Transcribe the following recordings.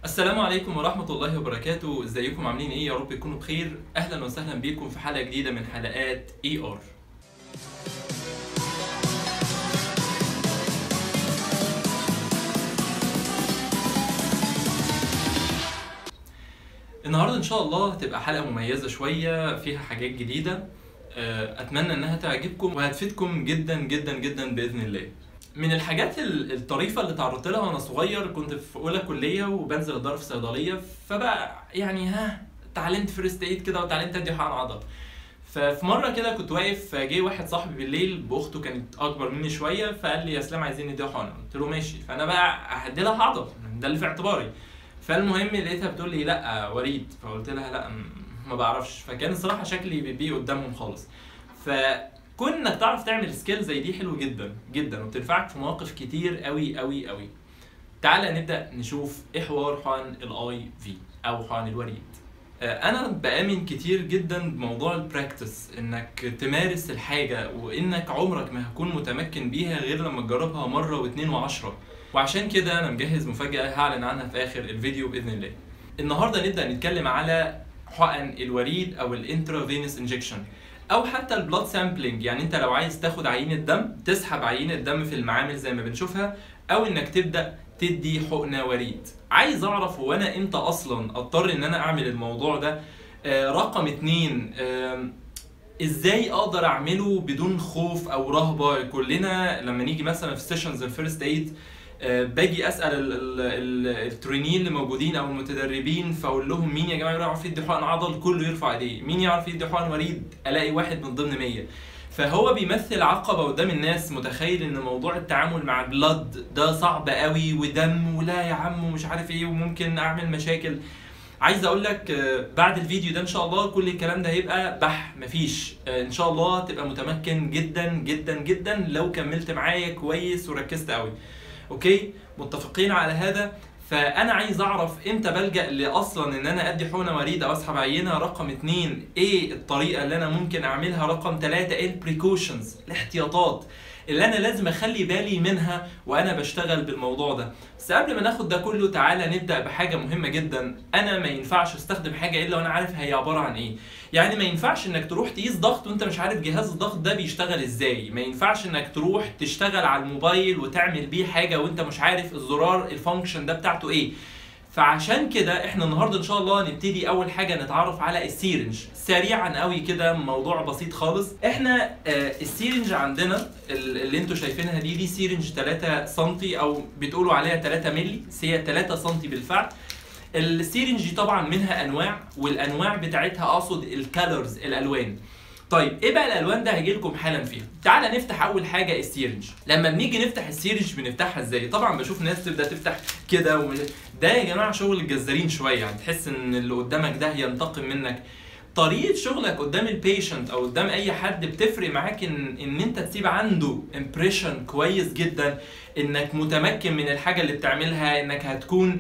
السلام عليكم ورحمة الله وبركاته، ازيكم عاملين ايه؟ يا رب تكونوا بخير، أهلا وسهلا بيكم في حلقة جديدة من حلقات اي ار. النهارده ان شاء الله هتبقى حلقة مميزة شوية فيها حاجات جديدة آه، اتمنى انها تعجبكم وهتفيدكم جدا جدا جدا باذن الله. من الحاجات ال- الطريفة اللي تعرضت لها وانا صغير كنت في اولى كلية وبنزل اتدرب في صيدلية فبقى يعني ها اتعلمت فيرست ايد كده واتعلمت ادي حقن عضل. ففي مرة كده كنت واقف جه واحد صاحبي بالليل باخته كانت اكبر مني شوية فقال لي يا اسلام عايزين نديها حقنة قلت له ماشي فانا بقى هدي لها عضل ده اللي في اعتباري. فالمهم لقيتها بتقول لي لا وريد فقلت لها لا م- ما بعرفش فكان الصراحة شكلي بيبي قدامهم خالص. فكون انك تعرف تعمل سكيل زي دي حلو جدا جدا وبتنفعك في مواقف كتير قوي قوي قوي تعالى نبدا نشوف ايه حوار حقن الاي في او حقن الوريد آه، انا بامن كتير جدا بموضوع البراكتس انك تمارس الحاجه وانك عمرك ما هتكون متمكن بيها غير لما تجربها مره واثنين وعشرة وعشان كده انا مجهز مفاجاه هعلن عنها في اخر الفيديو باذن الله النهارده نبدا نتكلم على حقن الوريد او الانترافينوس انجكشن او حتى البلاد سامبلينج يعني انت لو عايز تاخد عينه دم تسحب عينه دم في المعامل زي ما بنشوفها او انك تبدا تدي حقنه وريد عايز اعرف هو انا امتى اصلا اضطر ان انا اعمل الموضوع ده آه رقم اتنين آم، ازاي اقدر اعمله بدون خوف او رهبه كلنا لما نيجي مثلا في سيشنز الفيرست ايد باجي اسال ال- ال- ال- الترينين اللي موجودين او المتدربين فاقول لهم مين يا جماعه يعرف يدي حقن عضل كله يرفع ايديه مين يعرف يدي حقن وريد الاقي واحد من ضمن 100 فهو بيمثل عقبه قدام الناس متخيل ان موضوع التعامل مع البلد ده صعب قوي ودم ولا يا عم ومش عارف ايه وممكن اعمل مشاكل عايز اقول لك آه، بعد الفيديو ده ان شاء الله كل الكلام ده هيبقى بح مفيش آه، ان شاء الله تبقى متمكن جدا جدا جدا لو كملت معايا كويس وركزت قوي اوكي متفقين على هذا فانا عايز اعرف امتى بلجا لاصلا ان انا ادي حقنه وريد او اسحب عينه رقم اتنين ايه الطريقه اللي انا ممكن اعملها رقم ثلاثة ايه البريكوشنز الاحتياطات اللي انا لازم اخلي بالي منها وانا بشتغل بالموضوع ده بس قبل ما ناخد ده كله تعالى نبدا بحاجه مهمه جدا انا ما ينفعش استخدم حاجه الا وانا عارف هي عباره عن ايه يعني ما ينفعش انك تروح تقيس ضغط وانت مش عارف جهاز الضغط ده بيشتغل ازاي ما ينفعش انك تروح تشتغل على الموبايل وتعمل بيه حاجه وانت مش عارف الزرار الفانكشن ده بتاعته ايه فعشان كده احنا النهارده ان شاء الله نبتدي اول حاجه نتعرف على السيرنج سريعا قوي كده موضوع بسيط خالص احنا آه السيرنج عندنا ال- اللي انتوا شايفينها دي دي سيرنج 3 سم او بتقولوا عليها 3 مللي بس هي 3 سم بالفعل السيرنج دي طبعا منها انواع والانواع بتاعتها اقصد الكالرز الالوان طيب ايه بقى الالوان ده هيجي لكم حالا فيها تعالى نفتح اول حاجه السيرنج لما بنيجي نفتح السيرنج بنفتحها ازاي طبعا بشوف ناس تبدا تفتح كده ومن... ده يا جماعه شغل الجزارين شويه يعني تحس ان اللي قدامك ده ينتقم منك طريقه شغلك قدام البيشنت او قدام اي حد بتفرق معاك ان ان انت تسيب عنده امبريشن كويس جدا انك متمكن من الحاجه اللي بتعملها انك هتكون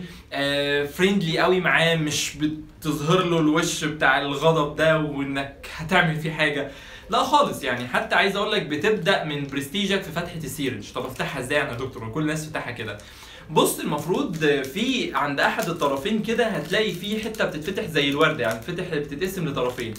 فريندلي قوي معاه مش بتظهر له الوش بتاع الغضب ده وانك هتعمل فيه حاجه لا خالص يعني حتى عايز اقول لك بتبدا من برستيجك في فتحه السيرنج طب افتحها ازاي يعني يا دكتور كل الناس تفتحها كده بص المفروض في عند احد الطرفين كده هتلاقي في حته بتتفتح زي الورده يعني بتتفتح بتتقسم لطرفين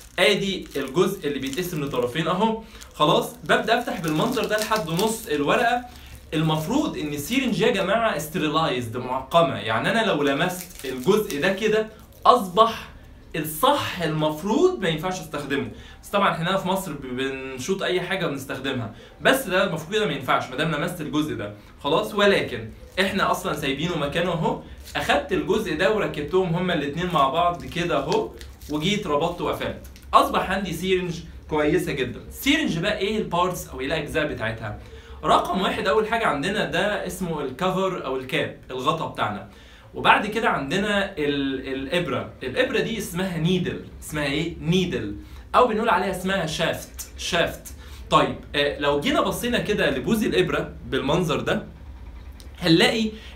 ادي الجزء اللي بيتقسم لطرفين اهو خلاص ببدا افتح بالمنظر ده لحد نص الورقه المفروض ان السيرنج يا جماعه استرلايزد معقمه يعني انا لو لمست الجزء ده كده اصبح الصح المفروض ما ينفعش استخدمه بس طبعا احنا هنا في مصر ب- بنشوط اي حاجه بنستخدمها بس ده المفروض كده ما ينفعش ما دام لمست الجزء ده خلاص ولكن احنا اصلا سايبينه مكانه اهو اخدت الجزء ده وركبتهم هما الاثنين مع بعض كده اهو وجيت ربطت وقفلت اصبح عندي سيرنج كويسه جدا السيرنج بقى ايه البارتس او ايه الاجزاء بتاعتها رقم واحد اول حاجه عندنا ده اسمه الكفر او الكاب الغطا بتاعنا وبعد كده عندنا ال- الابره الابره دي اسمها نيدل اسمها ايه نيدل او بنقول عليها اسمها شافت شافت طيب آه، لو جينا بصينا كده لبوز الابره بالمنظر ده هنلاقي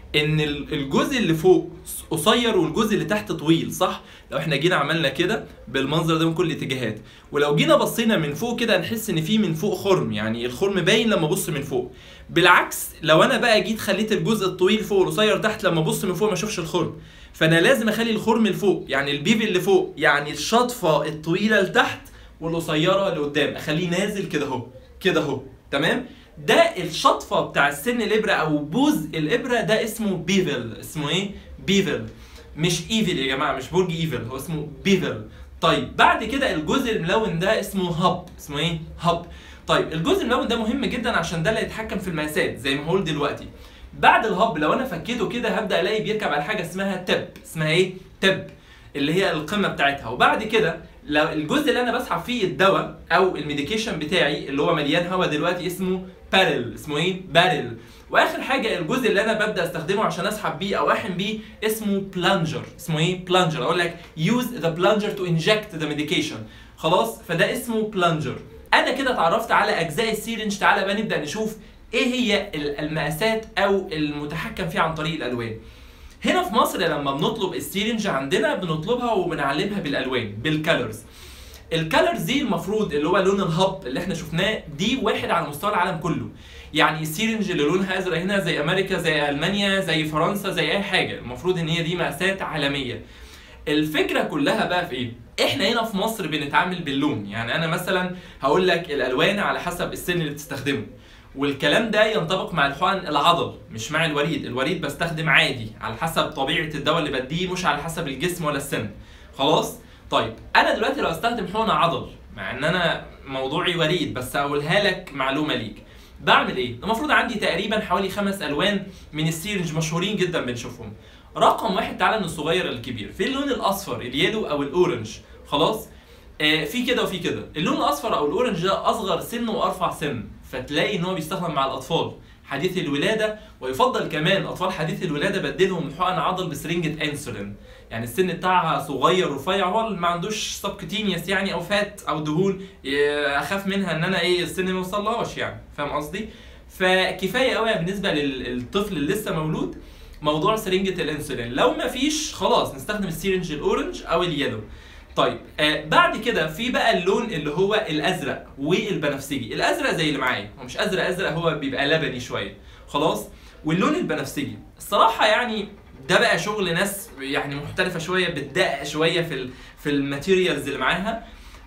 ان ال- الجزء اللي فوق قصير والجزء اللي تحت طويل صح لو احنا جينا عملنا كده بالمنظر ده من كل الاتجاهات ولو جينا بصينا من فوق كده نحس ان في من فوق خرم يعني الخرم باين لما ابص من فوق بالعكس لو انا بقى جيت خليت الجزء الطويل فوق والقصير تحت لما ابص من فوق ما اشوفش الخرم فانا لازم اخلي الخرم لفوق يعني البيبي اللي فوق يعني الشطفه الطويله لتحت والقصيره لقدام اخليه نازل كده اهو كده اهو تمام ده الشطفه بتاع السن الابره او بوز الابره ده اسمه بيفل اسمه ايه بيفل مش ايفل يا جماعه مش برج ايفل هو اسمه بيفل طيب بعد كده الجزء الملون ده اسمه هب اسمه ايه هب طيب الجزء الملون ده مهم جدا عشان ده اللي هيتحكم في المقاسات زي ما هقول دلوقتي بعد الهب لو انا فكيته كده هبدا الاقي بيركب على حاجه اسمها تب اسمها ايه تب اللي هي القمه بتاعتها وبعد كده لو الجزء اللي انا بسحب فيه الدواء او الميديكيشن بتاعي اللي هو مليان هواء دلوقتي اسمه بارل اسمه ايه بارل واخر حاجه الجزء اللي انا ببدا استخدمه عشان اسحب بيه او احن بيه اسمه بلانجر اسمه ايه بلانجر اقول لك use the plunger to inject the medication خلاص فده اسمه بلانجر انا كده اتعرفت على اجزاء السيرنج تعالى بقى نبدا نشوف ايه هي ال- المقاسات او المتحكم فيها عن طريق الالوان هنا في مصر لما بنطلب السيرنج عندنا بنطلبها وبنعلمها بالالوان بالكالرز الكالرز دي المفروض اللي هو لون الهب اللي احنا شفناه دي واحد على مستوى العالم كله يعني السيرنج اللي لونها ازرق هنا زي امريكا زي المانيا زي فرنسا زي اي حاجه المفروض ان هي دي مقاسات عالميه الفكره كلها بقى في ايه احنا هنا في مصر بنتعامل باللون يعني انا مثلا هقول لك الالوان على حسب السن اللي بتستخدمه والكلام ده ينطبق مع الحقن العضل مش مع الوريد الوريد بستخدم عادي على حسب طبيعه الدواء اللي بديه مش على حسب الجسم ولا السن خلاص طيب انا دلوقتي لو استخدم حقن عضل مع ان انا موضوعي وريد بس اقولها لك معلومه ليك بعمل ايه المفروض عندي تقريبا حوالي خمس الوان من السيرنج مشهورين جدا بنشوفهم رقم واحد تعالى من الصغير للكبير في اللون الاصفر اليلو او الاورنج خلاص آه في كده وفي كده اللون الاصفر او الاورنج ده اصغر سن وارفع سن فتلاقي ان هو بيستخدم مع الاطفال حديث الولاده ويفضل كمان اطفال حديث الولاده بدلهم حقن عضل بسرنجه انسولين يعني السن بتاعها صغير رفيع هو اللي ما عندوش سبكتينيوس يعني او فات او دهون آه، اخاف منها ان انا ايه السن ما يوصلهاش يعني فاهم قصدي فكفايه قوي بالنسبه لل- للطفل اللي لسه مولود موضوع سرنجة الانسولين لو ما فيش خلاص نستخدم السيرنج الاورنج او اليلو طيب آه بعد كده في بقى اللون اللي هو الازرق والبنفسجي الازرق زي اللي معايا هو مش ازرق ازرق هو بيبقى لبني شويه خلاص واللون البنفسجي الصراحه يعني ده بقى شغل ناس يعني محترفه شويه بتدقق شويه في ال في الماتيريالز اللي معاها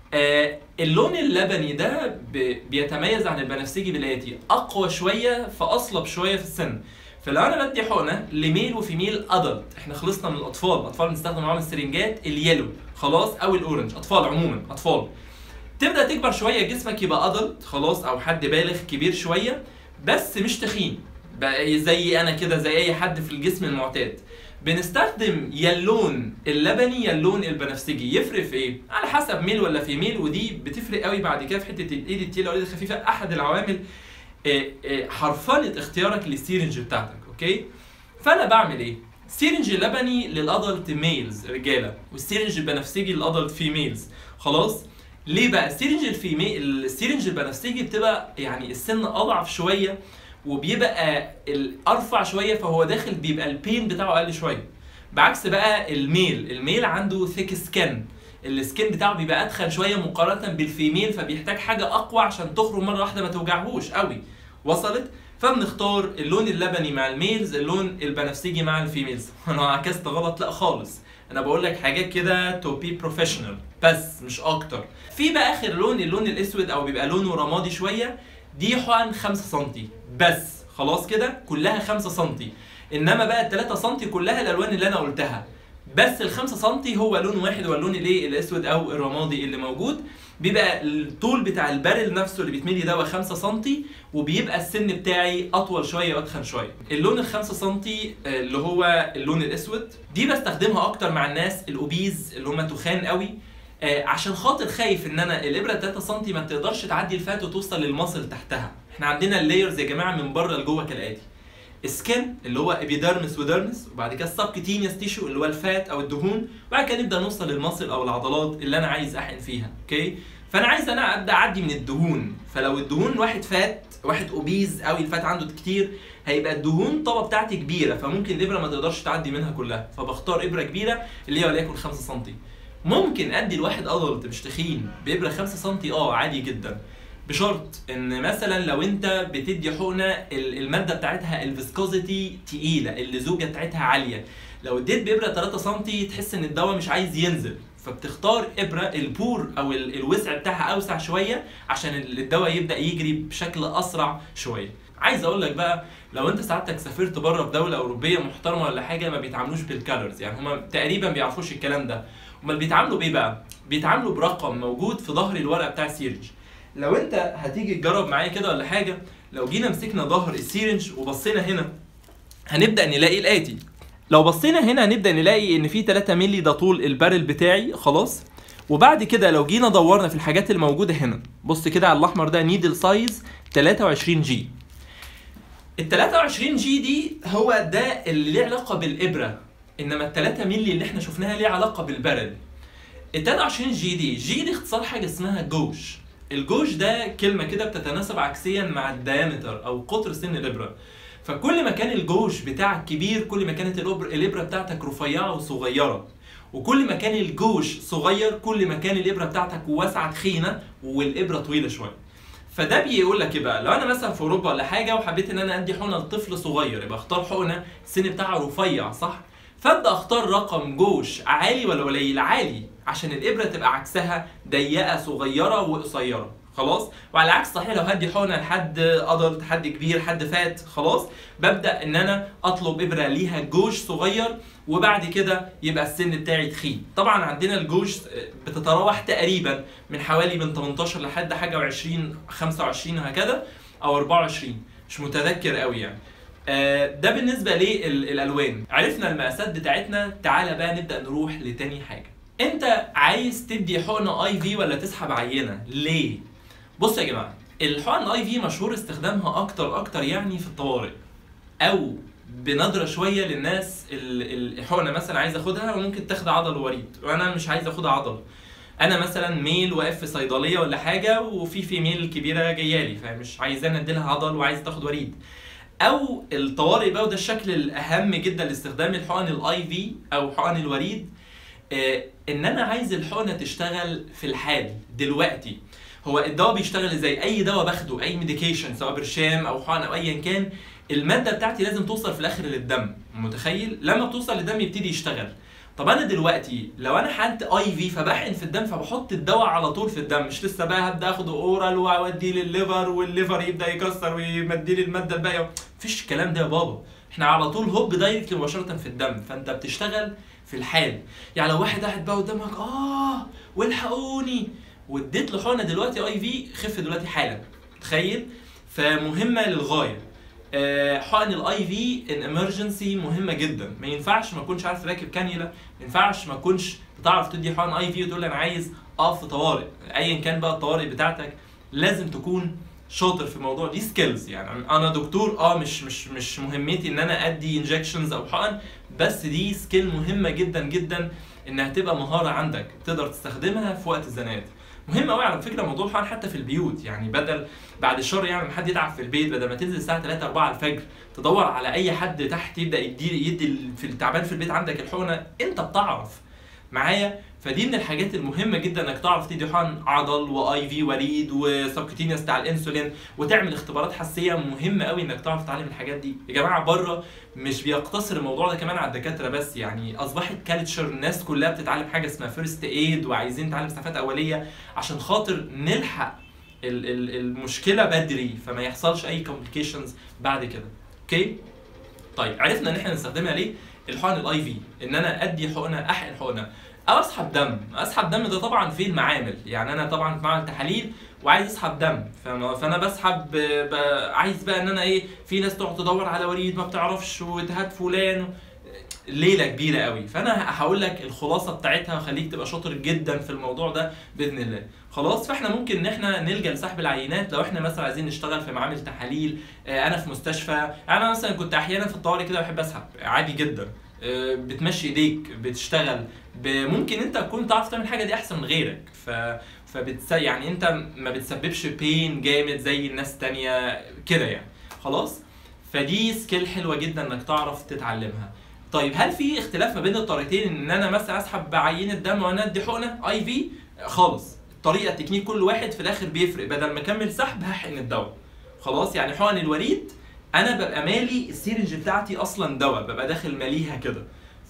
آه اللون اللبني ده ب- بيتميز عن البنفسجي بالاتي اقوى شويه فاصلب شويه في السن فلو انا بدي حقنه لميل وفيميل ادلت احنا خلصنا من الاطفال الاطفال بنستخدم معاهم السرنجات اليلو خلاص او الاورنج اطفال عموما اطفال تبدا تكبر شويه جسمك يبقى ادلت خلاص او حد بالغ كبير شويه بس مش تخين بقى زي انا كده زي اي حد في الجسم المعتاد بنستخدم يا اللون اللبني يا اللون البنفسجي يفرق في ايه على حسب ميل ولا فيميل ودي بتفرق قوي بعد كده في حته الايد التقيله والايد الخفيفه احد العوامل آه، آه، حرفنه اختيارك للسيرنج بتاعتك اوكي فانا بعمل ايه السيرنج اللبني للادلت ميلز رجاله والسيرنج البنفسجي للادلت فيميلز خلاص ليه بقى السيرنج الفيميل السيرنج البنفسجي بتبقى يعني السن اضعف شويه وبيبقى الارفع شويه فهو داخل بيبقى البين بتاعه اقل شويه بعكس بقى الميل الميل عنده ثيك سكن السكين بتاعه بيبقى اتخن شويه مقارنه بالفيميل فبيحتاج حاجه اقوى عشان تخرج مره واحده ما توجعهوش قوي وصلت فبنختار اللون اللبني مع الميلز اللون البنفسجي مع الفيميلز انا عكست غلط لا خالص انا بقول لك حاجات كده تو بي بروفيشنال بس مش اكتر في بقى اخر لون اللون الاسود او بيبقى لونه رمادي شويه دي حقن 5 سم بس خلاص كده كلها 5 سم انما بقى ال 3 سم كلها الالوان اللي انا قلتها بس ال 5 سم هو لون واحد هو اللون الايه الاسود او الرمادي اللي موجود بيبقى الطول بتاع البارل نفسه اللي بيتملي ده هو 5 سم وبيبقى السن بتاعي اطول شويه واتخن شويه اللون ال 5 سم اللي هو اللون الاسود دي بستخدمها اكتر مع الناس الاوبيز اللي هم تخان قوي آه، عشان خاطر خايف ان انا الابره 3 سم ما بتقدرش تعدي الفات وتوصل للمصل تحتها احنا عندنا اللايرز يا جماعه من بره لجوه كالاتي سكن اللي هو ابيدرمس ودرمس وبعد كده السبكتينيوس تيشو اللي هو الفات او الدهون وبعد كده نبدا نوصل للمصل او العضلات اللي انا عايز احقن فيها اوكي فانا عايز انا ابدا اعدي من الدهون فلو الدهون واحد فات واحد اوبيز قوي الفات عنده كتير هيبقى الدهون الطبقه بتاعتي كبيره فممكن الابره ما تقدرش تعدي منها كلها فبختار ابره كبيره اللي هي وليكن 5 سم ممكن ادي لواحد ادلت مش تخين بابره 5 سم اه عادي جدا بشرط ان مثلا لو انت بتدي حقنه ال- الماده بتاعتها الفيسكوزيتي تقيله اللزوجه بتاعتها عاليه لو اديت بابره 3 سم تحس ان الدواء مش عايز ينزل فبتختار ابره البور او ال- الوسع بتاعها اوسع شويه عشان ال- الدواء يبدا يجري بشكل اسرع شويه عايز اقول لك بقى لو انت سعادتك سافرت بره في دوله اوروبيه محترمه ولا حاجه ما بيتعاملوش بالكالورز يعني هما تقريبا بيعرفوش الكلام ده امال بيتعاملوا بايه بقى بيتعاملوا برقم موجود في ظهر الورقه بتاع السيرنج لو انت هتيجي تجرب معايا كده ولا حاجه لو جينا مسكنا ظهر السيرنج وبصينا هنا هنبدا نلاقي الاتي لو بصينا هنا هنبدا نلاقي ان في 3 مللي ده طول البارل بتاعي خلاص وبعد كده لو جينا دورنا في الحاجات اللي موجوده هنا بص كده على الاحمر ده نيدل سايز 23 جي ال 23 جي دي هو ده اللي ليه علاقه بالابره انما ال 3 مللي اللي احنا شفناها ليه علاقه بالبارل ال 23 جي دي جي دي اختصار حاجه اسمها جوش الجوش ده كلمه كده بتتناسب عكسيا مع الديامتر او قطر سن الابره فكل ما كان الجوش بتاعك كبير كل ما كانت الإبر- الابره بتاعتك رفيعه وصغيره وكل ما كان الجوش صغير كل ما كان الابره بتاعتك واسعه تخينه والابره طويله شويه فده بيقول لك ايه بقى لو انا مثلا في اوروبا ولا حاجه وحبيت ان انا ادي حقنه لطفل صغير يبقى اختار حقنه السن بتاعها رفيع صح فابدا اختار رقم جوش عالي ولا قليل عالي عشان الابره تبقى عكسها ضيقه صغيره وقصيره خلاص وعلى العكس صحيح لو هدي حقنه لحد ادلت حد كبير حد فات خلاص ببدا ان انا اطلب ابره ليها جوش صغير وبعد كده يبقى السن بتاعي تخين طبعا عندنا الجوش بتتراوح تقريبا من حوالي من 18 لحد حاجه و20 25 وهكذا او 24 مش متذكر قوي يعني آه، ده بالنسبه للالوان عرفنا المقاسات بتاعتنا تعالى بقى نبدا نروح لتاني حاجه انت عايز تدي حقنه اي في ولا تسحب عينه ليه بص يا جماعه الحقن الاي في مشهور استخدامها اكتر اكتر يعني في الطوارئ او بنظره شويه للناس ال- ال- الحقنه مثلا عايز اخدها وممكن تاخد عضل وريد وانا مش عايز اخد عضل انا مثلا ميل واقف في صيدليه ولا حاجه وفي فيميل كبيره جايه لي فمش عايزانا اديلها عضل وعايز تاخد وريد او الطوارئ بقى وده الشكل الاهم جدا لاستخدام الحقن الاي في او حقن الوريد آه، ان انا عايز الحقنه تشتغل في الحال دلوقتي هو الدواء بيشتغل ازاي اي دواء باخده اي ميديكيشن سواء برشام او حقن او ايا كان الماده بتاعتي لازم توصل في الاخر للدم متخيل لما بتوصل للدم يبتدي يشتغل طب انا دلوقتي لو انا حقنت اي في فبحقن في الدم فبحط الدواء على طول في الدم مش لسه بقى هبدا اخده اورال واوديه للليفر والليفر يبدا يكسر ويمدي لي الماده الباقيه مفيش الكلام ده يا بابا احنا على طول هوب دايركت مباشره في الدم فانت بتشتغل في الحال يعني لو واحد قاعد بقى قدامك اه والحقوني واديت له حقنه دلوقتي اي في خف دلوقتي حالا تخيل فمهمه للغايه آه، حقن الاي في ان امرجنسي مهمه جدا ما ينفعش ما اكونش عارف راكب كانيولا ما ينفعش ما اكونش بتعرف تدي حقن اي في وتقول لي انا عايز اقف في طوارئ ايا كان بقى الطوارئ بتاعتك لازم تكون شاطر في الموضوع دي سكيلز يعني انا دكتور اه مش مش مش مهمتي ان انا ادي انجكشنز او حقن بس دي سكيل مهمه جدا جدا انها تبقى مهاره عندك تقدر تستخدمها في وقت الزناد مهم قوي على فكره موضوع الحقن حتى في البيوت يعني بدل بعد الشر يعني لما حد يتعب في البيت بدل ما تنزل الساعه 3 4 الفجر تدور على اي حد تحت يبدا يدي يدي ال- في التعبان في البيت عندك الحقنه انت بتعرف معايا فدي من الحاجات المهمه جدا انك تعرف تدي حقن عضل واي في وريد وسبكوتينيوس بتاع الانسولين وتعمل اختبارات حساسيه مهمه قوي انك تعرف تتعلم الحاجات دي يا جماعه بره مش بيقتصر الموضوع ده كمان على الدكاتره بس يعني اصبحت كالتشر الناس كلها بتتعلم حاجه اسمها فيرست ايد وعايزين نتعلم اسعافات اوليه عشان خاطر نلحق ال- ال- المشكله بدري فما يحصلش اي كومبليكيشنز بعد كده اوكي طيب عرفنا ان احنا نستخدمها ليه الحقن الاي في ان انا ادي حقنه احقن حقنه او اسحب دم اسحب دم ده طبعا في المعامل يعني انا طبعا في معمل تحاليل وعايز اسحب دم فانا فانا بسحب ب... عايز بقى ان انا ايه في ناس تقعد تدور على وريد ما بتعرفش وتهات فلان ليله كبيره قوي فانا هقول لك الخلاصه بتاعتها وخليك تبقى شاطر جدا في الموضوع ده باذن الله خلاص فاحنا ممكن ان احنا نلجا لسحب العينات لو احنا مثلا عايزين نشتغل في معامل تحاليل آه، انا في مستشفى انا مثلا كنت احيانا في الطوارئ كده بحب اسحب عادي جدا آه، بتمشي ايديك بتشتغل ب- ممكن انت تكون تعرف تعمل حاجه دي احسن من غيرك ف فبتس يعني انت ما بتسببش بين جامد زي الناس التانية كده يعني خلاص فدي سكيل حلوه جدا انك تعرف تتعلمها طيب هل في اختلاف ما بين الطريقتين ان انا مثلا اسحب بعينه دم وانا ادي حقنه اي في خالص الطريقه التكنيك كل واحد في الاخر بيفرق بدل ما اكمل سحب هحقن الدواء خلاص يعني حقن الوريد انا ببقى مالي السيرنج بتاعتي اصلا دواء ببقى داخل ماليها كده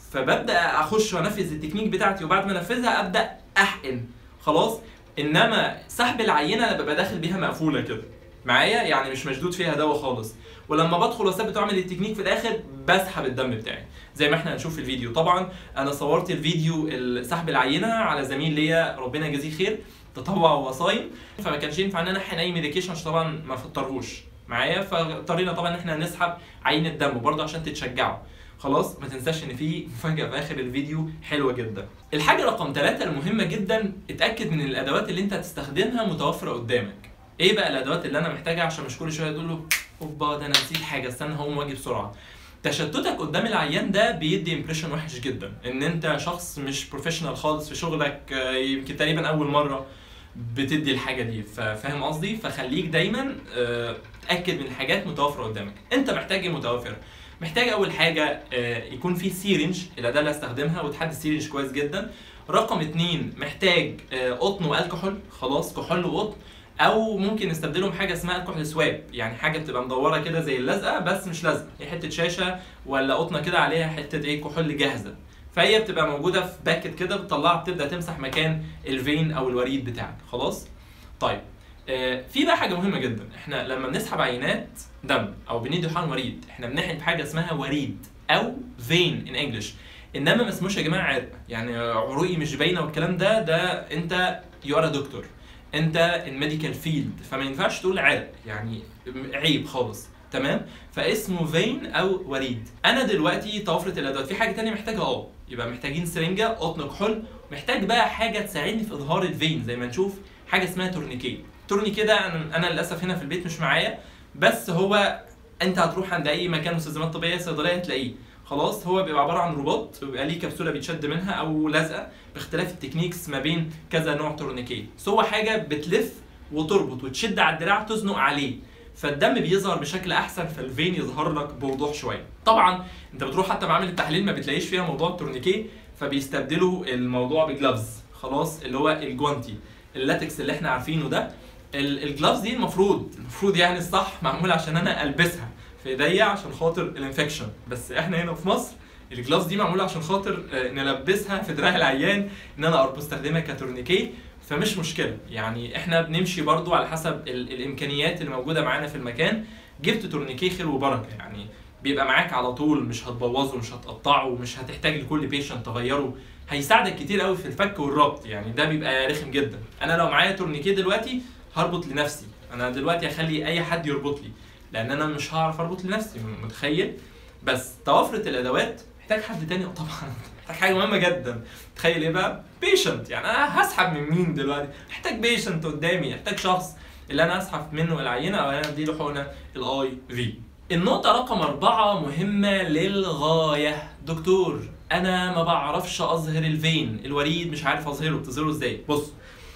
فببدا اخش وانفذ التكنيك بتاعتي وبعد ما انفذها ابدا احقن خلاص انما سحب العينه انا ببقى داخل بيها مقفوله كده معايا يعني مش مشدود فيها دواء خالص ولما بدخل واثبت واعمل التكنيك في الاخر بسحب الدم بتاعي زي ما احنا هنشوف في الفيديو طبعا انا صورت الفيديو ال- سحب العينه على زميل ليا ربنا يجازيه خير تطوع وصايم فما كانش ينفع ان انا احقن اي ميديكيشن عشان طبعا ما فطرهوش معايا فاضطرينا طبعا ان احنا نسحب عينه دم وبرضه عشان تتشجعوا خلاص ما تنساش ان في مفاجاه في اخر الفيديو حلوه جدا الحاجه رقم ثلاثة المهمه جدا اتاكد من الادوات اللي انت هتستخدمها متوفره قدامك ايه بقى الادوات اللي انا محتاجها عشان مش كل شويه تقول له اوبا ده انا نسيت حاجه استنى هقوم واجي بسرعه تشتتك قدام العيان ده بيدي امبريشن وحش جدا ان انت شخص مش بروفيشنال خالص في شغلك آه، يمكن تقريبا اول مره بتدي الحاجه دي فاهم قصدي فخليك دايما آه، تاكد من الحاجات متوفره قدامك انت محتاج ايه متوفر محتاج اول حاجه آه، يكون في سيرنج الاداه اللي استخدمها وتحدد سيرنج كويس جدا رقم اتنين محتاج آه، قطن والكحول خلاص كحول وقطن او ممكن نستبدلهم حاجه اسمها الكحول سواب يعني حاجه بتبقى مدوره كده زي اللزقه بس مش لزقه هي حته شاشه ولا قطنه كده عليها حته ايه كحول جاهزه فهي بتبقى موجوده في باكت كده بتطلعها بتبدا تمسح مكان الفين او الوريد بتاعك خلاص طيب آه، في بقى حاجه مهمه جدا احنا لما بنسحب عينات دم او بندي حقن وريد احنا بنحقن بحاجه اسمها وريد او فين ان انجلش انما ما اسموش يا جماعه عرق يعني عروقي مش باينه والكلام ده ده انت يو ار دكتور انت الميديكال فيلد فما ينفعش تقول عرق يعني عيب خالص تمام فاسمه فين او وريد انا دلوقتي توفرت الادوات في حاجه تانية محتاجها اه يبقى محتاجين سرنجه قطن كحول محتاج بقى حاجه تساعدني في اظهار الفين زي ما نشوف حاجه اسمها تورنيكيه التورنيكيه ده انا أنا للاسف هنا في البيت مش معايا بس هو انت هتروح عند اي مكان مستلزمات طبيه صيدليه هتلاقيه خلاص هو بيبقى عباره عن رباط بيبقى ليه كبسوله بيتشد منها او لزقه باختلاف التكنيكس ما بين كذا نوع تورنيكيه بس هو حاجه بتلف وتربط وتشد على الدراع تزنق عليه فالدم بيظهر بشكل احسن فالفين يظهر لك بوضوح شويه طبعا انت بتروح حتى معامل التحليل ما بتلاقيش فيها موضوع التورنيكيه فبيستبدلوا الموضوع بجلافز خلاص اللي هو الجوانتي اللاتكس اللي احنا عارفينه ده ال- الجلافز دي المفروض المفروض يعني الصح معمول عشان انا البسها في ايديا عشان خاطر الانفكشن بس احنا هنا في مصر الجلافز دي معموله عشان خاطر آه، نلبسها في دراع العيان ان انا اربط استخدمها كتورنيكيه فمش مشكله يعني احنا بنمشي برضو على حسب ال- الامكانيات اللي موجوده معانا في المكان جبت تورنيكيه خير وبركه يعني بيبقى معاك على طول مش هتبوظه مش هتقطعه مش هتحتاج لكل بيشنت تغيره هيساعدك كتير قوي في الفك والربط يعني ده بيبقى رخم جدا انا لو معايا تورنيكيه دلوقتي هربط لنفسي انا دلوقتي اخلي اي حد يربط لي لان انا مش هعرف اربط لنفسي متخيل بس توافرت الادوات محتاج حد تاني طبعا محتاج حاجه مهمه جدا تخيل ايه بقى بيشنت يعني انا هسحب من مين دلوقتي محتاج بيشنت قدامي محتاج شخص اللي انا اسحب منه العينه او انا اديله حقنه الاي في النقطة رقم أربعة مهمة للغاية دكتور أنا ما بعرفش أظهر الفين الوريد مش عارف أظهره بتظهره إزاي بص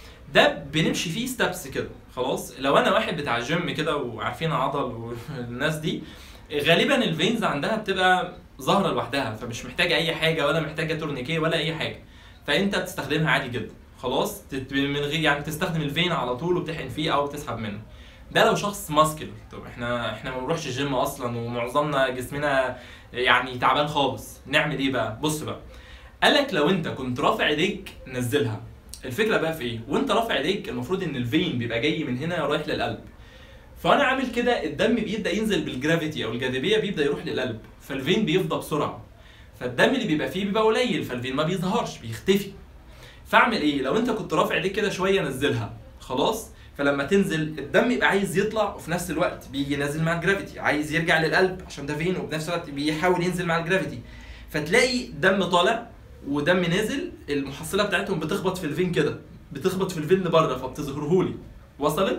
ده بنمشي فيه ستابس كده خلاص لو أنا واحد بتاع جيم كده وعارفين عضل والناس دي غالبا الفينز عندها بتبقى ظاهرة لوحدها فمش محتاجة أي حاجة ولا محتاجة تورنيكيه ولا أي حاجة فأنت بتستخدمها عادي جدا خلاص تت- من غير يعني تستخدم الفين على طول وبتحقن فيه أو بتسحب منه ده لو شخص ماسكل طب احنا احنا ما بنروحش الجيم اصلا ومعظمنا جسمنا يعني تعبان خالص نعمل ايه بقى بص بقى قالك لو انت كنت رافع ايديك نزلها الفكره بقى في ايه وانت رافع ايديك المفروض ان الفين بيبقى جاي من هنا رايح للقلب فانا عامل كده الدم بيبدا ينزل بالجرافيتي او الجاذبيه بيبدا يروح للقلب فالفين بيفضى بسرعه فالدم اللي بيبقى فيه بيبقى قليل فالفين ما بيظهرش بيختفي فاعمل ايه لو انت كنت رافع ايديك كده شويه نزلها خلاص فلما تنزل الدم يبقى عايز يطلع وفي نفس الوقت بيجي نازل مع الجرافيتي عايز يرجع للقلب عشان ده فين وفي نفس الوقت بيحاول ينزل مع الجرافيتي فتلاقي دم طالع ودم نازل المحصله بتاعتهم بتخبط في الفين كده بتخبط في الفين لبره فبتظهرهولي وصلت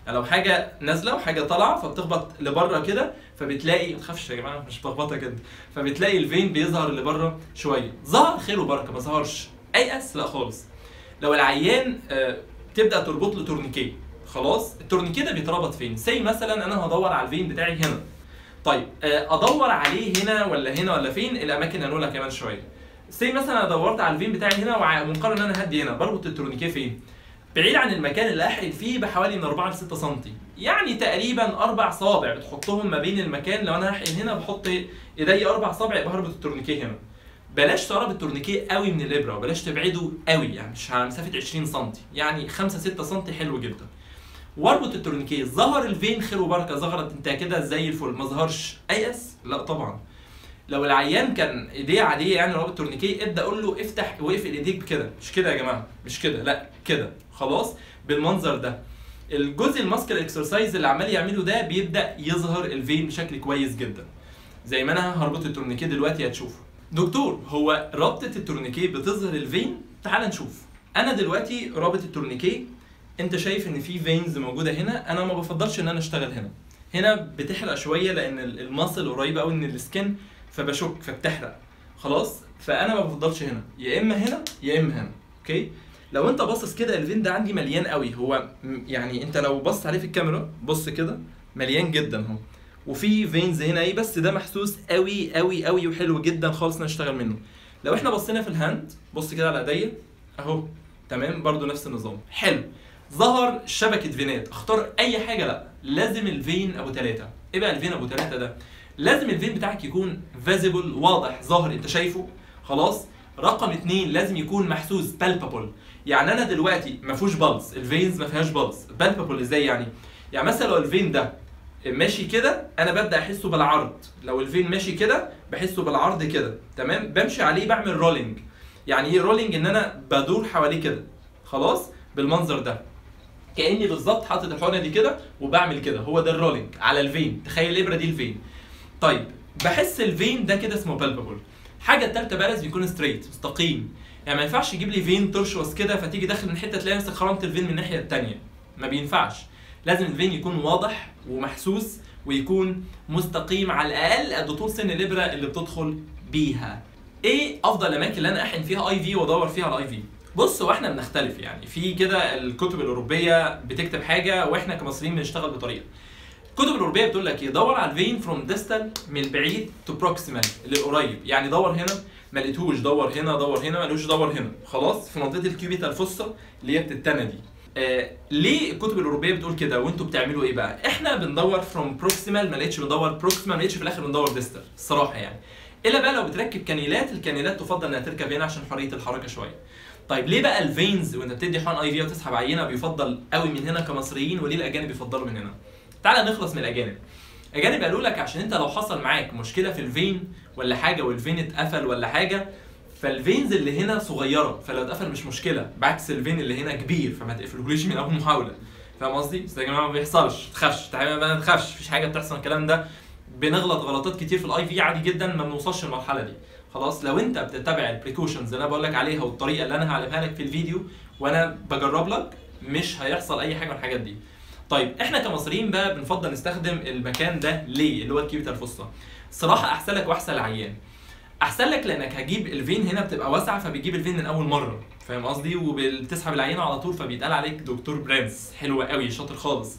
يعني لو حاجه نازله وحاجه طالعه فبتخبط لبره كده فبتلاقي ما تخافش يا جماعه مش بخبطه كده فبتلاقي الفين بيظهر لبره شويه ظهر خير وبركه ما ظهرش ايأس لا خالص لو العيان آه، تبدا تربط له تورنيكيه خلاص التورنيكيه ده بيتربط فين سي مثلا انا هدور على الفين بتاعي هنا طيب آه، ادور عليه هنا ولا هنا ولا فين الاماكن هنقولها كمان شويه سي مثلا انا دورت على الفين بتاعي هنا ومقرر ان انا هدي هنا بربط التورنيكيه فين بعيد عن المكان اللي احقن فيه بحوالي من 4 ل 6 سم يعني تقريبا اربع صوابع بتحطهم ما بين المكان لو انا هحقن هنا بحط ايدي اربع صوابع يبقى هربط التورنيكيه هنا بلاش تقرب التورنيكيه قوي من الابره وبلاش تبعده قوي يعني مش على مسافه 20 سم يعني 5 6 سم حلو جدا واربط التورنيكيه ظهر الفين خير وبركه ظهرت انت كده زي الفل ما ظهرش ايأس لا طبعا لو العيان كان ايديه عاديه يعني رابط تورنيكيه ابدا قول له افتح واقفل ايديك كده مش كده يا جماعه مش كده لا كده خلاص بالمنظر ده الجزء الماسكر اكسرسايز اللي عمال يعمله ده بيبدا يظهر الفين بشكل كويس جدا زي ما انا هربط التورنيكيه دلوقتي هتشوفه دكتور هو رابطه التورنيكيه بتظهر الفين تعال نشوف انا دلوقتي رابط التورنيكيه انت شايف ان في فينز موجوده هنا انا ما بفضلش ان انا اشتغل هنا هنا بتحرق شويه لان ال- الماسل قريبه قوي من السكن فبشك فبتحرق خلاص فانا ما بفضلش هنا يا اما هنا يا اما هنا اوكي لو انت باصص كده الفين ده عندي مليان قوي هو م- يعني انت لو بص عليه في الكاميرا بص كده مليان جدا اهو وفي فينز هنا ايه بس ده محسوس قوي قوي قوي وحلو جدا خالص نشتغل منه لو احنا بصينا في الهاند بص كده على ايديا اهو تمام برضو نفس النظام حلو ظهر شبكه فينات اختار اي حاجه لا لازم الفين ابو ثلاثه ايه بقى الفين ابو ثلاثه ده لازم الفين بتاعك يكون فيزيبل واضح ظاهر انت شايفه خلاص رقم اتنين لازم يكون محسوس بالبابل يعني انا دلوقتي ما فيهوش بلز الفينز ما فيهاش بلز بالبابل ازاي يعني يعني مثلا لو الفين ده ماشي كده انا ببدا احسه بالعرض لو الفين ماشي كده بحسه بالعرض كده تمام بمشي عليه بعمل رولينج يعني ايه رولينج ان انا بدور حواليه كده خلاص بالمنظر ده كاني بالظبط حاطط الحقنه دي كده وبعمل كده هو ده الرولينج على الفين تخيل الابره دي الفين طيب بحس الفين ده كده اسمه بالبابل حاجه التالتة بقى لازم يكون ستريت مستقيم يعني ما ينفعش يجيب لي فين ترشوس كده فتيجي داخل من حته تلاقي نفسك خرمت الفين من الناحيه التانية ما بينفعش لازم الفين يكون واضح ومحسوس ويكون مستقيم على الاقل قد طول سن الابره اللي بتدخل بيها ايه افضل الاماكن اللي انا احقن فيها اي في وادور فيها على الاي في بص هو احنا بنختلف يعني في كده الكتب الاوروبيه بتكتب حاجه واحنا كمصريين بنشتغل بطريقه الكتب الاوروبيه بتقول لك يدور على الفين فروم ديستال من بعيد تو بروكسيمال للقريب يعني دور هنا ما لقيتهوش دور هنا دور هنا ما لقيتوش دور هنا خلاص في منطقه الكيوبيتا الفصه اللي هي بتتنى دي آه ليه الكتب الاوروبيه بتقول كده وانتوا بتعملوا ايه بقى احنا بندور فروم بروكسيمال ما لقيتش بندور بروكسيمال ما لقيتش في الاخر بندور ديستال الصراحه يعني الا بقى لو بتركب كانيلات الكانيلات تفضل انها تركب هنا عشان حريه الحركه شويه طيب ليه بقى الفينز وانت بتدي حقن اي في وتسحب عينه بيفضل قوي من هنا كمصريين وليه الاجانب بيفضلوا من هنا تعال نخلص من الاجانب الاجانب قالوا لك عشان انت لو حصل معاك مشكله في الفين ولا حاجه والفين اتقفل ولا حاجه فالفينز اللي هنا صغيره فلو اتقفل مش مشكله بعكس الفين اللي هنا كبير فما تقفلهوليش من اول محاوله فاهم قصدي؟ بس يا جماعه ما بيحصلش تخافش تعالى ما تخافش مفيش حاجه بتحصل الكلام ده بنغلط غلطات كتير في الاي في عادي جدا ما بنوصلش للمرحله دي خلاص لو انت بتتبع البريكوشنز اللي انا بقول لك عليها والطريقه اللي انا هعلمها لك في الفيديو وانا بجرب لك مش هيحصل اي حاجه من الحاجات دي طيب احنا كمصريين بقى بنفضل نستخدم المكان ده ليه اللي هو الكيوبيتا الفصة صراحه احسن لك واحسن للعيان احسن لك لانك هجيب الفين هنا بتبقى واسعه فبيجيب الفين من اول مره فاهم قصدي وبتسحب العينه على طول فبيتقال عليك دكتور برنس حلو قوي شاطر خالص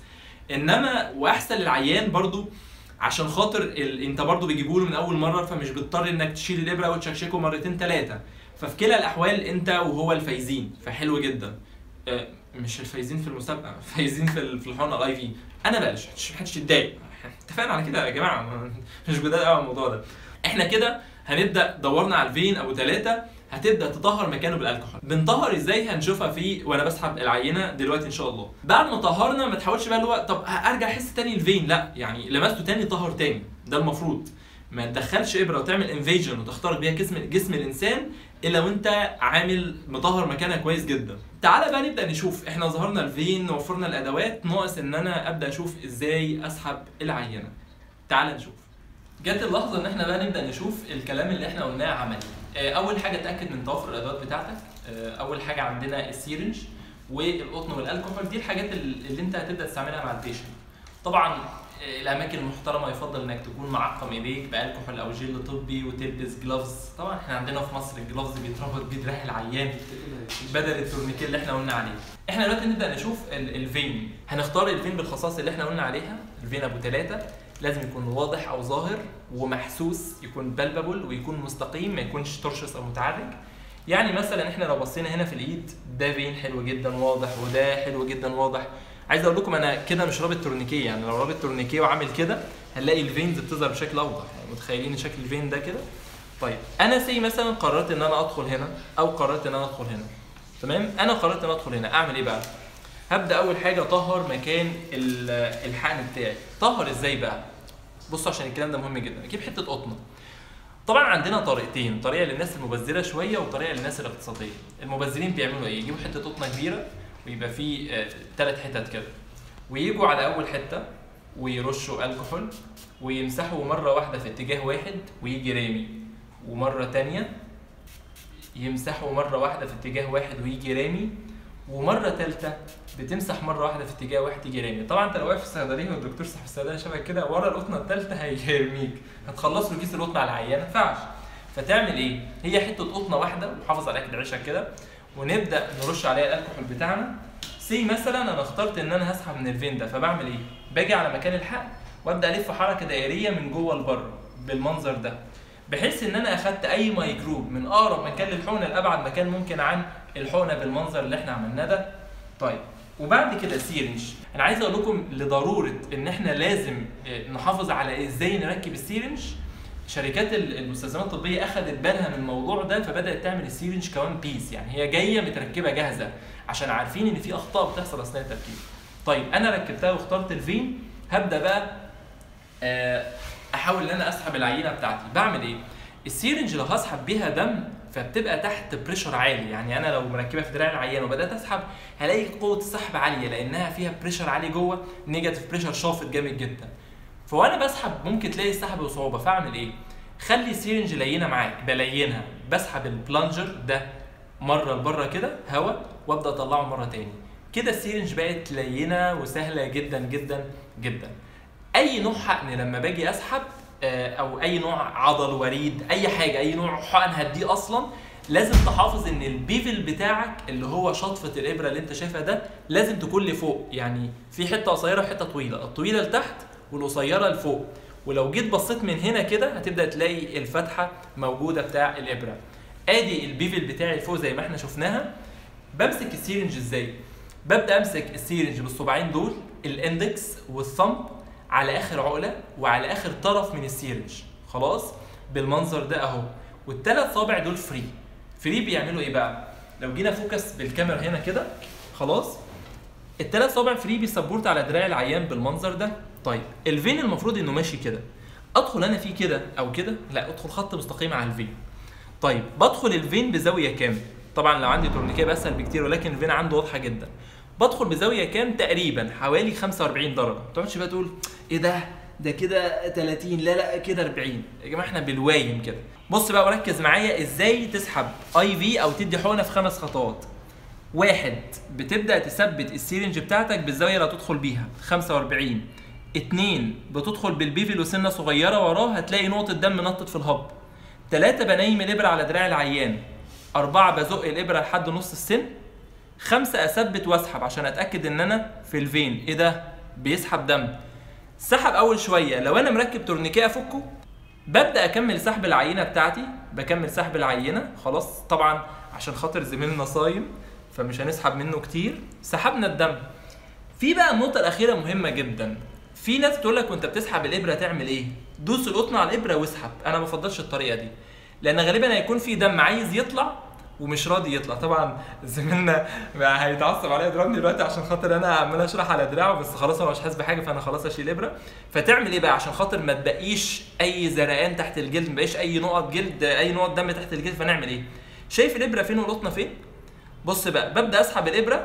انما واحسن للعيان برضو عشان خاطر ال... انت برضو بيجيبوا له من اول مره فمش بتضطر انك تشيل الابره وتشكشكه مرتين ثلاثه ففي كلا الاحوال انت وهو الفايزين فحلو جدا آه، مش الفايزين في المسابقه فايزين في ال- في الحقنه الاي في انا بلاش محدش يتضايق اتفقنا على كده يا جماعه ما- مش جداد قوي على الموضوع ده احنا كده هنبدا دورنا على الفين ابو ثلاثه هتبدا تطهر مكانه بالالكحول بنطهر ازاي هنشوفها في وانا بسحب العينه دلوقتي ان شاء الله بعد ما طهرنا ما تحاولش بقى اللي هو طب ارجع احس تاني الفين لا يعني لمسته تاني طهر تاني ده المفروض ما تدخلش ابره وتعمل انفيجن وتخترق بيها جسم جسم الانسان الا وانت عامل مطهر مكانها كويس جدا تعالى بقى نبدا نشوف احنا ظهرنا الفين وفرنا الادوات ناقص ان انا ابدا اشوف ازاي اسحب العينه تعالى نشوف جت اللحظه ان احنا بقى نبدا نشوف الكلام اللي احنا قلناه عملي آه، اول حاجه اتاكد من توفر الادوات بتاعتك آه، اول حاجه عندنا السيرنج والقطن والالكحول دي الحاجات ال- اللي انت هتبدا تستعملها مع البيشنت طبعا آه، الاماكن المحترمه يفضل انك تكون معقم ايديك بالكحول او جل طبي وتلبس جلافز طبعا احنا عندنا في مصر الجلافز بيتربط بيه دراع العيان بدل التورنيكيه اللي احنا قلنا عليه احنا دلوقتي نبدا نشوف ال- الفين هنختار الفين بالخصائص اللي احنا قلنا عليها الفين ابو ثلاثة لازم يكون واضح او ظاهر ومحسوس يكون بلبل ويكون مستقيم ما يكونش ترشس او متعرج يعني مثلا احنا لو بصينا هنا في الايد ده فين حلو جدا واضح وده حلو جدا واضح عايز اقول لكم انا كده مش رابط تورنيكيه يعني لو رابط تورنيكيه وعامل كده هنلاقي الفينز بتظهر بشكل اوضح يعني متخيلين شكل الفين ده كده طيب انا سي مثلا قررت ان انا ادخل هنا او قررت ان انا ادخل هنا تمام انا قررت ان أنا ادخل هنا اعمل ايه بقى هبدا اول حاجه اطهر مكان ال- الحقن بتاعي طهر ازاي بقى بصوا عشان الكلام ده مهم جدا اجيب حته قطنه طبعا عندنا طريقتين طريقه للناس المبذره شويه وطريقه للناس الاقتصاديه المبذرين بيعملوا ايه يجيبوا حته قطنه كبيره ويبقى فيه ثلاث حتت كده ويجوا على اول حته ويرشوا الكحول ويمسحوا مره واحده في اتجاه واحد ويجي رامي ومره تانية يمسحوا مره واحده في اتجاه واحد ويجي رامي ومره ثالثه بتمسح مره واحده في اتجاه واحد تيجي رامي طبعا انت لو واقف في الصيدليه والدكتور صاحب الصيدليه شبه كده ورا القطنه الثالثه هيرميك هتخلص له كيس القطنه على العيان ما ينفعش فتعمل ايه هي حته قطنه واحده وحافظ على اكل عيشك كده ونبدا نرش عليها الالكحول بتاعنا سي مثلا انا اخترت ان انا هسحب من الفين ده فبعمل ايه باجي على مكان الحقن وابدا الف حركه دائريه من جوه لبره بالمنظر ده بحيث ان انا اخدت اي مايكروب من اقرب مكان للحقنه لابعد مكان ممكن عن الحقنه بالمنظر اللي احنا عملناه ده طيب وبعد كده سيرنج انا عايز اقول لكم لضروره ان احنا لازم آه، نحافظ على ازاي نركب السيرنج شركات ال- المستلزمات الطبيه اخذت بالها من الموضوع ده فبدات تعمل السيرنج كمان بيس يعني هي جايه متركبه جاهزه عشان عارفين ان في اخطاء بتحصل اثناء التركيب طيب انا ركبتها واخترت الفين هبدا بقى آه، احاول ان انا اسحب العينه بتاعتي بعمل ايه السيرنج لو هسحب بيها دم فبتبقى تحت بريشر عالي يعني انا لو مركبها في دراع العيان وبدات اسحب هلاقي قوه السحب عاليه لانها فيها بريشر عالي جوه نيجاتيف بريشر شافط جامد جدا فوانا بسحب ممكن تلاقي السحب بصعوبه فاعمل ايه خلي السيرنج لينه معاك بلينها بسحب البلانجر ده مره لبره كده هواء وابدا اطلعه مره تاني كده السيرنج بقت لينه وسهله جدا جدا جدا اي نوع حقن لما باجي اسحب آه، او اي نوع عضل وريد اي حاجه اي نوع حقن هديه اصلا لازم تحافظ ان البيفل بتاعك اللي هو شطفه الابره اللي انت شايفها ده لازم تكون لفوق يعني في حته قصيره وحته طويله الطويله لتحت والقصيره لفوق ولو جيت بصيت من هنا كده هتبدا تلاقي الفتحه موجوده بتاع الابره ادي البيفل بتاعي لفوق زي ما احنا شفناها بمسك السيرنج ازاي ببدا امسك السيرنج بالصباعين دول الاندكس والثumb على اخر عقله وعلى اخر طرف من السيرنج خلاص بالمنظر ده اهو والثلاث صابع دول فري فري بيعملوا ايه بقى لو جينا فوكس بالكاميرا هنا كده خلاص الثلاث صابع فري بيسبورت على دراع العيان بالمنظر ده طيب الفين المفروض انه ماشي كده ادخل انا فيه كده او كده لا ادخل خط مستقيم على الفين طيب بدخل الفين بزاويه كام طبعا لو عندي تورنيكيه بقى اسهل بكتير ولكن الفين عنده واضحه جدا بدخل بزاويه كام تقريبا حوالي 45 درجه ما تقعدش بقى تقول ايه ده ده كده 30 لا لا كده 40 يا جماعه احنا بالوايم كده بص بقى وركز معايا ازاي تسحب اي في او تدي حقنه في خمس خطوات واحد بتبدا تثبت السيرنج بتاعتك بالزاويه اللي هتدخل بيها 45 اتنين بتدخل بالبيفل وسنه صغيره وراه هتلاقي نقطه دم نطت في الهب تلاتة بنيم الابره على دراع العيان أربعة بزق الإبرة لحد نص السن خمسة أثبت وأسحب عشان أتأكد إن أنا في الفين إيه ده؟ بيسحب دم سحب أول شوية لو أنا مركب تورنيكيه أفكه ببدأ أكمل سحب العينة بتاعتي بكمل سحب العينة خلاص طبعا عشان خاطر زميلنا صايم فمش هنسحب منه كتير سحبنا الدم في بقى النقطة الأخيرة مهمة جدا في ناس تقول لك وانت بتسحب الابره تعمل ايه؟ دوس القطن على الابره واسحب، انا ما بفضلش الطريقه دي. لان غالبا هيكون في دم عايز يطلع ومش راضي يطلع، طبعا زميلنا هيتعصب عليا يضربني دلوقتي عشان خاطر انا عمال اشرح على دراعه بس خلاص هو مش حاسس بحاجه فانا خلاص اشيل الابره. فتعمل ايه بقى عشان خاطر ما تبقيش اي زرقان تحت الجلد، ما تبقاش اي نقط جلد اي نقط دم تحت الجلد فنعمل ايه؟ شايف الابره فين والقطنه فين؟ بص بقى ببدا اسحب الابره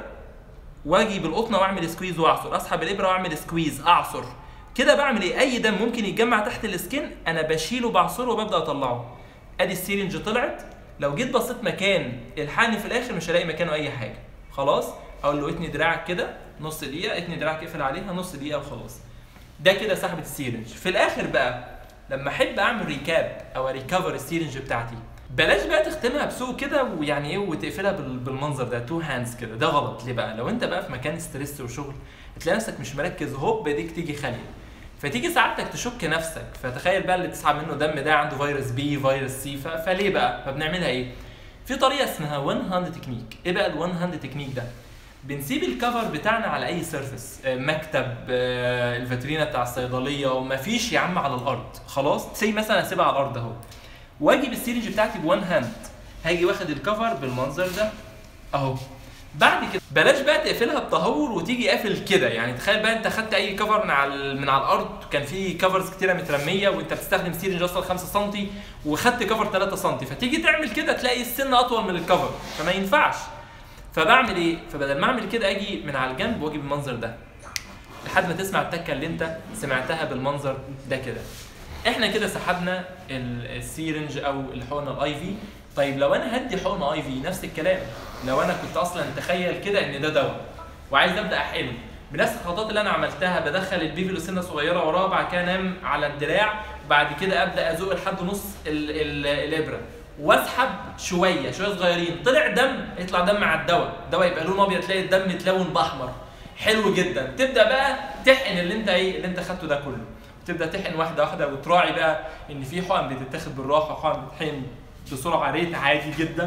واجي بالقطنه واعمل سكويز واعصر اسحب الابره واعمل سكويز اعصر كده بعمل ايه اي دم ممكن يتجمع تحت السكين انا بشيله بعصره وببدا اطلعه ادي السيرنج طلعت لو جيت بصيت مكان الحقن في الاخر مش هلاقي مكانه اي حاجه خلاص اقول له اتني دراعك كده نص دقيقه اتني دراعك اقفل عليها نص دقيقه وخلاص ده كده سحبه السيرنج في الاخر بقى لما احب اعمل ريكاب او ريكفر السيرنج بتاعتي بلاش بقى تختمها بسوق كده ويعني ايه وتقفلها بال- بالمنظر ده تو هاندز كده ده غلط ليه بقى لو انت بقى في مكان ستريس وشغل تلاقي نفسك مش مركز هوب ايديك تيجي خاليه فتيجي سعادتك تشك نفسك فتخيل بقى اللي تسحب منه دم ده عنده فيروس بي فيروس سي ف- فليه بقى فبنعملها ايه في طريقه اسمها وان هاند تكنيك ايه بقى الوان هاند تكنيك ده بنسيب الكفر بتاعنا على اي سيرفيس آه، مكتب آه، الفاترينا بتاع الصيدليه ومفيش يا عم على الارض خلاص سي مثلا اسيبها على الارض اهو واجي بالسيرنج بتاعتي بوان هاند هاجي واخد الكفر بالمنظر ده اهو بعد كده بلاش بقى تقفلها بتهور وتيجي قافل كده يعني تخيل بقى انت خدت اي كفر من على من على الارض كان في كفرز كتيره مترميه وانت بتستخدم سيرنج اصلا 5 سم وخدت كفر 3 سم فتيجي تعمل كده تلاقي السن اطول من الكفر فما ينفعش فبعمل ايه فبدل ما اعمل كده اجي من على الجنب واجي بالمنظر ده لحد ما تسمع التكه اللي انت سمعتها بالمنظر ده كده احنا كده سحبنا ال- السيرنج او الحقنه الاي في طيب لو انا هدي حقنه اي في نفس الكلام لو انا كنت اصلا تخيل كده ان ده دواء وعايز ابدا احقنه بنفس الخطوات اللي انا عملتها بدخل البيفي سنه صغيره وراه بعد كده انام على الدراع بعد كده ابدا ازق لحد نص ال ال الابره واسحب شويه شويه صغيرين طلع دم يطلع دم على الدواء الدواء يبقى لونه ابيض تلاقي الدم اتلون باحمر حلو جدا تبدا بقى تحقن اللي انت ايه اللي انت خدته ده كله تبدا تحقن واحده واحده وتراعي بقى ان في حقن بتتاخد بالراحه وحقن بتتحقن بسرعه ريت عادي جدا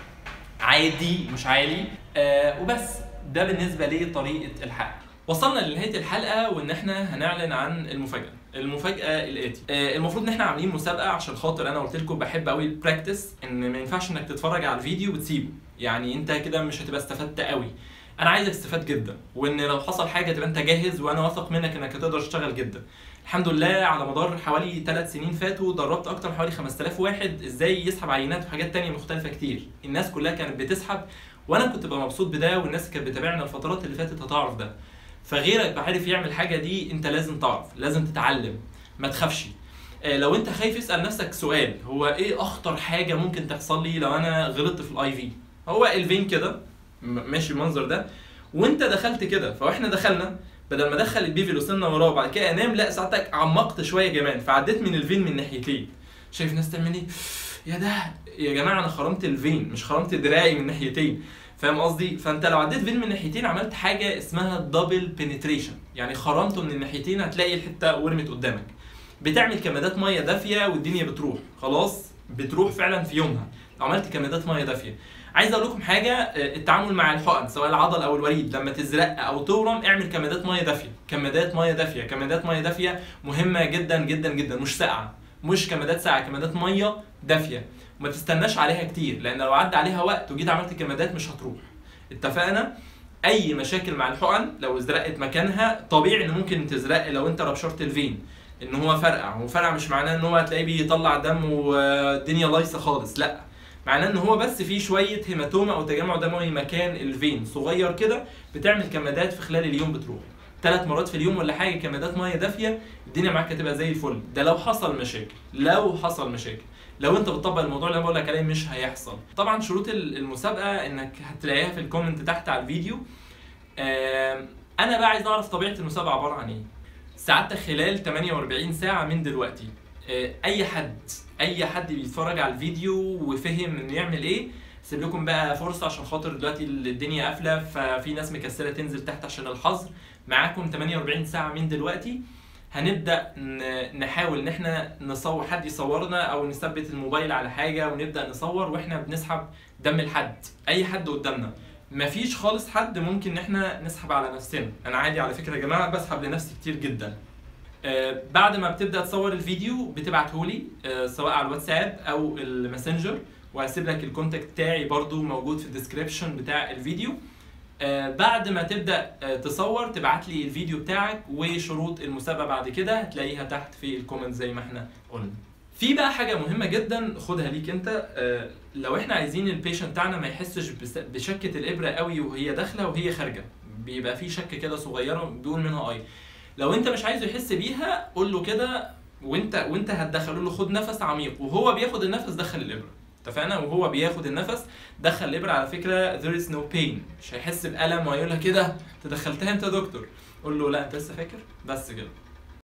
عادي مش عالي آه وبس ده بالنسبه لطريقه الحقن وصلنا لنهايه الحلقه وان احنا هنعلن عن المفاجاه المفاجاه الاتي آه المفروض ان احنا عاملين مسابقه عشان خاطر انا قلت لكم بحب قوي البراكتس ان ما ينفعش انك تتفرج على الفيديو وتسيبه يعني انت كده مش هتبقى استفدت قوي انا عايزك تستفاد جدا وان لو حصل حاجه تبقى انت جاهز وانا واثق منك انك هتقدر تشتغل جدا الحمد لله على مدار حوالي ثلاث سنين فاتوا دربت اكتر من حوالي 5000 واحد ازاي يسحب عينات وحاجات تانية مختلفه كتير الناس كلها كانت بتسحب وانا كنت ببقى مبسوط بده والناس كانت بتابعنا الفترات اللي فاتت هتعرف ده فغيرك بعرف يعمل حاجه دي انت لازم تعرف لازم تتعلم ما تخافش آه، لو انت خايف اسال نفسك سؤال هو ايه اخطر حاجه ممكن تحصل لي لو انا غلطت في الاي في هو الفين كده م- ماشي المنظر ده وانت دخلت كده فاحنا دخلنا بدل ما ادخل البيفل وصلنا وراه وبعد كده انام لا ساعتك عمقت شويه كمان فعديت من الفين من ناحيتين شايف ناس تعمل ايه يا ده يا جماعه انا خرمت الفين مش خرمت دراعي من ناحيتين فاهم قصدي فانت لو عديت فين من ناحيتين عملت حاجه اسمها دبل بنتريشن يعني خرمته من الناحيتين هتلاقي الحته ورمت قدامك بتعمل كمادات ميه دافيه والدنيا بتروح خلاص بتروح فعلا في يومها لو عملت كمادات ميه دافيه عايز اقول لكم حاجه آه، التعامل مع الحقن سواء العضل او الوريد لما تزرق او تورم اعمل كمادات ميه دافيه كمادات ميه دافيه كمادات ميه دافيه مهمه جدا جدا جدا مش ساقعه مش كمادات ساقعه كمادات ميه دافيه وما تستناش عليها كتير لان لو عدى عليها وقت وجيت عملت كمادات مش هتروح اتفقنا اي مشاكل مع الحقن لو ازرقت مكانها طبيعي ان ممكن تزرق لو انت ربشرت الفين ان هو فرقع وفرقع مش معناه ان هو هتلاقيه بيطلع دم والدنيا لايصه خالص لا معناه ان هو بس في شويه هيماتوما او تجمع دموي مكان الفين صغير كده بتعمل كمادات في خلال اليوم بتروح ثلاث مرات في اليوم ولا حاجه كمادات ميه دافيه الدنيا معاك هتبقى زي الفل ده لو حصل مشاكل لو حصل مشاكل لو انت بتطبق الموضوع اللي انا بقول لك عليه مش هيحصل طبعا شروط ال- المسابقه انك هتلاقيها في الكومنت تحت على الفيديو آم، انا بقى عايز اعرف طبيعه المسابقه عباره عن ايه سعادتك خلال 48 ساعه من دلوقتي آه، اي حد اي حد بيتفرج على الفيديو وفهم انه يعمل ايه سيب لكم بقى فرصه عشان خاطر دلوقتي الدنيا قافله ففي ناس مكسله تنزل تحت عشان الحظر معاكم 48 ساعه من دلوقتي هنبدا ن- نحاول ان احنا نصور حد يصورنا او نثبت الموبايل على حاجه ونبدا نصور واحنا بنسحب دم الحد اي حد قدامنا مفيش خالص حد ممكن ان احنا نسحب على نفسنا انا عادي على فكره يا جماعه بسحب لنفسي كتير جدا آه، بعد ما بتبدا تصور الفيديو بتبعته لي آه، سواء على الواتساب او الماسنجر وهسيب لك الكونتاكت بتاعي برضو موجود في الديسكريبشن بتاع الفيديو آه، بعد ما تبدا آه، تصور تبعت لي الفيديو بتاعك وشروط المسابقه بعد كده هتلاقيها تحت في الكومنت زي ما احنا قلنا في بقى حاجه مهمه جدا خدها ليك انت آه، لو احنا عايزين البيشنت بتاعنا ما يحسش بس- بشكه الابره قوي وهي داخله وهي خارجه بيبقى في شكه كده صغيره بيقول منها اي لو انت مش عايزه يحس بيها قول له كده وانت وانت هتدخله له خد نفس عميق وهو بياخد النفس دخل الابره اتفقنا وهو بياخد النفس دخل الابره على فكره there is no pain مش هيحس بالم وهيقول لك كده انت دخلتها انت يا دكتور قول له لا انت لسه فاكر بس كده